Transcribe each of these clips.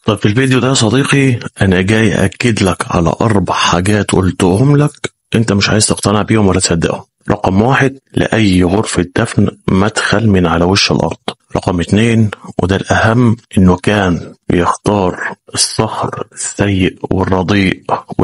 طب في الفيديو ده يا صديقي انا جاي اكد لك على اربع حاجات قلتهم لك انت مش عايز تقتنع بيهم ولا تصدقهم رقم واحد لأي غرفة دفن مدخل من على وش الأرض رقم اتنين وده الأهم إنه كان بيختار الصخر السيء والرديء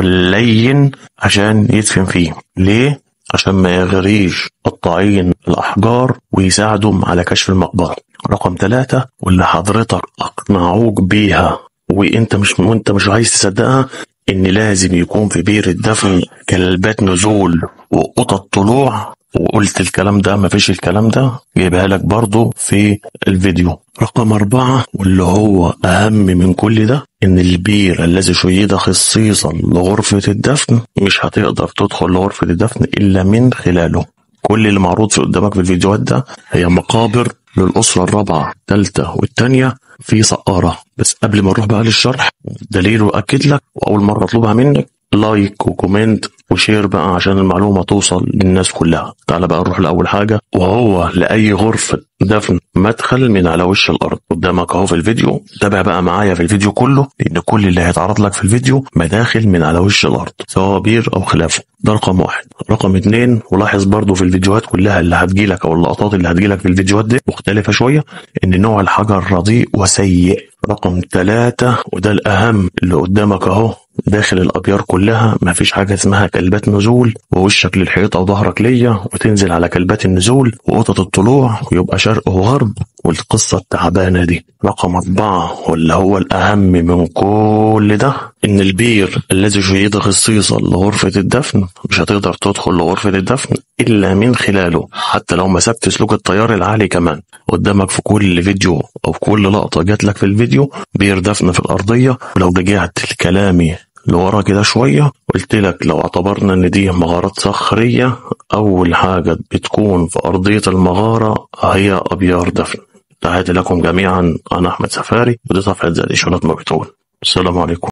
واللين عشان يدفن فيه ليه؟ عشان ما يغريش قطاعين الأحجار ويساعدهم على كشف المقبرة رقم ثلاثة واللي حضرتك أقنعوك بيها وانت مش وانت مش عايز تصدقها ان لازم يكون في بير الدفن كلبات نزول وقطط طلوع وقلت الكلام ده مفيش الكلام ده جايبها لك برضو في الفيديو رقم أربعة واللي هو أهم من كل ده إن البير الذي شيد خصيصا لغرفة الدفن مش هتقدر تدخل لغرفة الدفن إلا من خلاله كل اللي معروض في قدامك في الفيديوهات ده هي مقابر للأسرة الرابعة الثالثة والثانية في سقارة بس قبل ما نروح بقى للشرح دليل وأكد لك وأول مرة أطلبها منك لايك وكومنت وشير بقى عشان المعلومة توصل للناس كلها تعال بقى نروح لأول حاجة وهو لأي غرفة دفن مدخل من على وش الأرض قدامك أهو في الفيديو تابع بقى معايا في الفيديو كله لأن كل اللي هيتعرض لك في الفيديو مداخل من على وش الأرض سواء بير أو خلافه ده رقم واحد رقم اتنين ولاحظ برضو في الفيديوهات كلها اللي هتجيلك أو اللقطات اللي هتجيلك في الفيديوهات دي مختلفة شوية إن نوع الحجر رديء وسيء رقم ثلاثة وده الأهم اللي قدامك أهو داخل الأبيار كلها مفيش حاجة اسمها كلبات نزول ووشك للحيطة وظهرك ليا وتنزل على كلبات النزول وقطط الطلوع ويبقى شرق وغرب والقصة التعبانة دي رقم أربعة واللي هو الأهم من كل ده إن البير الذي شيد خصيصا لغرفة الدفن مش هتقدر تدخل لغرفة الدفن إلا من خلاله حتى لو مسكت سلوك التيار العالي كمان قدامك في كل فيديو أو في كل لقطة جات لك في الفيديو بير دفن في الأرضية ولو رجعت لكلامي لورا كده شوية قلت لك لو اعتبرنا ان دي مغارات صخرية اول حاجة بتكون في ارضية المغارة هي ابيار دفن تحياتي لكم جميعا انا احمد سفاري ودي صفحة زي شنط ما بتقول السلام عليكم